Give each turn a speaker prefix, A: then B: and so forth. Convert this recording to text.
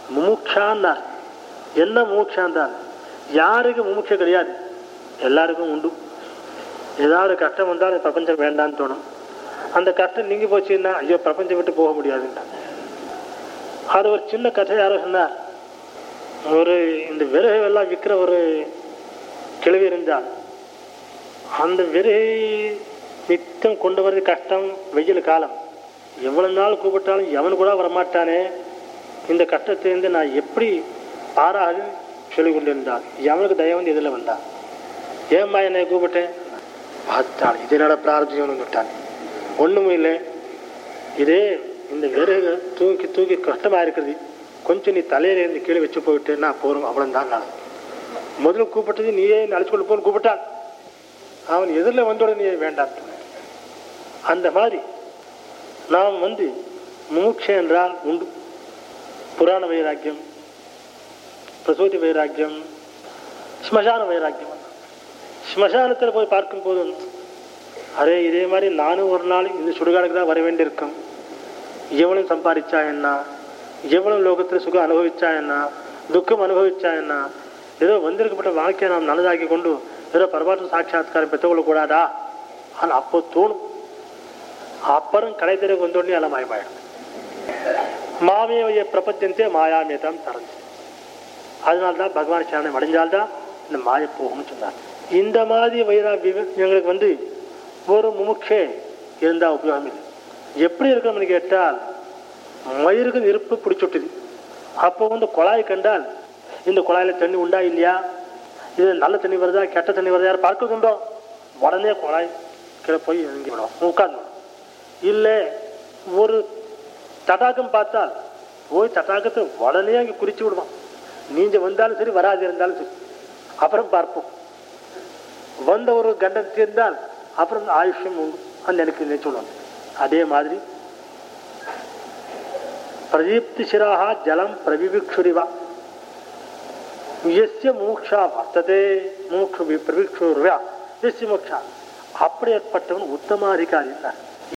A: முமுட்சான்னார் என்ன முமுட்சான்றார் யாருக்கு முமுட்சை கிடையாது எல்லாருக்கும் உண்டு ஏதாவது கஷ்டம் வந்தால் இந்த பிரபஞ்சம் வேண்டான்னு தோணும் அந்த கஷ்டம் நீங்கி போச்சுன்னா ஐயோ பிரபஞ்சம் விட்டு போக முடியாதுன்னா அது ஒரு சின்ன கதை யாரோ சொன்னார் ஒரு இந்த விறகு எல்லாம் விற்கிற ஒரு கிழவி இருந்தால் அந்த விறகு நித்தம் கொண்டு வர்றது கஷ்டம் வெயில் காலம் எவ்வளவு நாள் கூப்பிட்டாலும் எவன் கூட வரமாட்டானே இந்த கஷ்டத்திலிருந்து நான் எப்படி பாராது சொல்லிக் கொண்டிருந்தாள் எவனுக்கு தயவு வந்து இதில் வந்தான் ஏம்மா என்னை கூப்பிட்டேன் பார்த்தாள் இது என்னோட பிரார்த்தம் விட்டான் ஒண்ணுமே இல்லை இதே இந்த விறகு தூக்கி தூக்கி கஷ்டமா இருக்குது கொஞ்சம் நீ தலையில இருந்து கீழே வச்சு போயிட்டு நான் போறோம் அவ்வளவுதான் நான் முதல்ல கூப்பிட்டது நீயே அழைச்சு கொண்டு போன்னு கூப்பிட்டான் அவன் எதிரில் வந்தோட நீ வேண்டாம் அந்த மாதிரி நாம் வந்து முமுட்சை என்றால் உண்டு புராண வைராக்கியம் பிரசூதி வைராக்கியம் ஸ்மசான வைராக்கியம் ஸ்மசானத்தில் போய் பார்க்கும் போதும் அரே இதே மாதிரி நானும் ஒரு நாள் இந்த சுடுகாடுக்கு தான் வர வேண்டியிருக்கும் எவ்வளவு சம்பாதிச்சா என்ன எவ்வளவு லோகத்தில் சுகம் அனுபவிச்சா என்ன துக்கம் அனுபவிச்சா என்ன ஏதோ வந்திருக்கப்பட்ட வாழ்க்கையை நாம் நல்லதாக்கி கொண்டு ஏதோ பரமாத்ம சாட்சாத்காரம் பெற்றுக்கொள்ள கூடாதா ஆனால் அப்போ தோணும் அப்புறம் கடை தெருக்கு வந்தோடனே எல்லாம் மாயமாயிடும் மாமைய பிரபஞ்சத்தே மாயாமே தான் தரஞ்சு அதனால தான் பகவான் சரணம் அடைஞ்சால்தான் இந்த மாய போகும்னு சொன்னார் இந்த மாதிரி வைராக்கியம் எங்களுக்கு வந்து ஒரு முமுட்சே இருந்தால் உபயோகம் இல்லை எப்படி இருக்கணும்னு கேட்டால் மயிருக்கு நெருப்பு பிடிச்சுட்டுது அப்போ வந்து குழாய் கண்டால் இந்த குழாயில் தண்ணி உண்டா இல்லையா இது நல்ல தண்ணி வருதா கெட்ட தண்ணி வருதா யாரும் பார்க்குதுண்டோ உடனே குழாய் கீழே போய் இறங்கி விடும் உட்காந்து இல்லை ஒரு தடாகம் பார்த்தால் போய் தடாகத்தை உடனே அங்கே குறிச்சு விடுவான் நீஞ்ச வந்தாலும் சரி வராது இருந்தாலும் சரி அப்புறம் பார்ப்போம் வந்த ஒரு கண்டம் தீர்ந்தால் அப்புறம் ஆயுஷ்யம் உண்டு அந்த எனக்கு இல்லை சொல்லுவாங்க அதே மாதிரி பிரதீப்தி சிராக ஜலம் பிரவிவிக்ஷுரிவா எஸ்ய மூக்ஷா வர்த்ததே மூக்ஷு பிரவிக்ஷுரிவா எஸ்ய மோக்ஷா அப்படி ஏற்பட்டவன் உத்தமாதிகாரி